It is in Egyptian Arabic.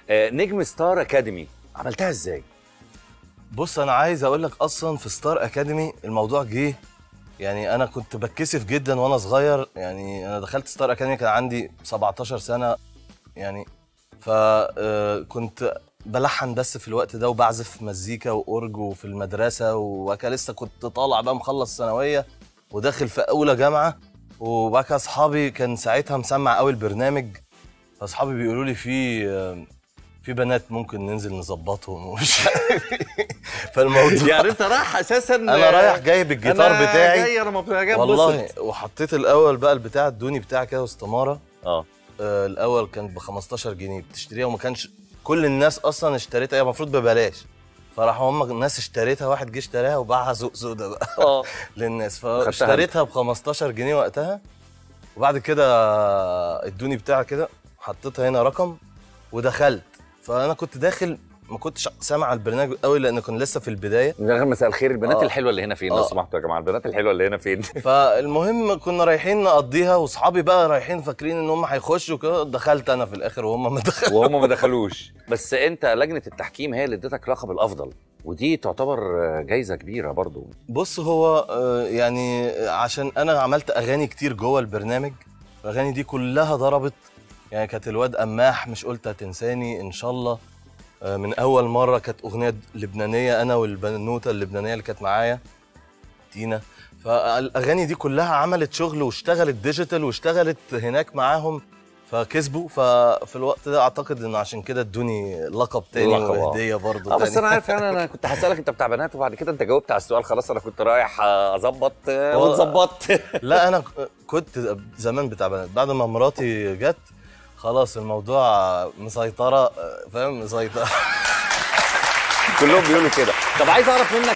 آه نجم ستار اكاديمي عملتها ازاي بص انا عايز اقول لك اصلا في ستار اكاديمي الموضوع جه يعني انا كنت بتكسف جدا وانا صغير يعني انا دخلت ستار اكاديمي كان عندي 17 سنه يعني فكنت بلحن بس في الوقت ده وبعزف مزيكا واورج وفي المدرسه وكان لسه كنت طالع بقى مخلص ثانويه وداخل في اولى جامعه وبعد كده اصحابي كان ساعتها مسمع قوي البرنامج فاصحابي بيقولوا لي في في بنات ممكن ننزل نظبطهم ومش عارف إيه. فالموضوع يعني انت رايح اساسا انا رايح جايب الجيتار أنا بتاعي جاي انا مبسوط جاي والله أتبسط. وحطيت الاول بقى البتاع الدوني بتاعي كده واستماره اه آه الاول كان ب 15 جنيه بتشتريها وما كانش كل الناس اصلا اشتريتها هي المفروض ببلاش فراحوا هم الناس اشتريتها واحد جه اشتراها وباعها سوق سودا بقى اه للناس خدتها فاشتريتها ب 15 جنيه وقتها وبعد كده ادوني بتاع كده حطيتها هنا رقم ودخلت فانا كنت داخل ما كنتش سامع البرنامج قوي لان كنت لسه في البدايه من غير مساء الخير البنات آه. الحلوه اللي هنا فين لو آه. سمحتوا يا جماعه البنات الحلوه اللي هنا فين فالمهم كنا رايحين نقضيها واصحابي بقى رايحين فاكرين ان هم هيخشوا كده دخلت انا في الاخر وهم ما دخلوا وهم ما دخلوش بس انت لجنه التحكيم هي اللي ادتك لقب الافضل ودي تعتبر آه، جايزه كبيره برضو بص هو آه، يعني عشان انا عملت اغاني كتير جوه البرنامج الاغاني دي كلها ضربت يعني كانت الواد قماح مش قلت هتنساني ان شاء الله آه، من اول مره كانت اغنيه لبنانيه انا والبنوته اللبنانيه اللي كانت معايا تينا فالاغاني دي كلها عملت شغل واشتغلت ديجيتال واشتغلت هناك معاهم فكسبوا ففي الوقت ده اعتقد انه عشان كده ادوني لقب تاني لقب، آه. وهديه برضه اه بس تاني. انا عارف يعني انا كنت هسالك انت بتاع بنات وبعد كده انت جاوبت على السؤال خلاص انا كنت رايح آه، اظبط آه، هو- واتظبطت لا انا كنت زمان بتاع بنات بعد ما مراتي جت خلاص الموضوع مسيطره فاهم مسيطره كلهم بيقولوا كده طب عايز اعرف منك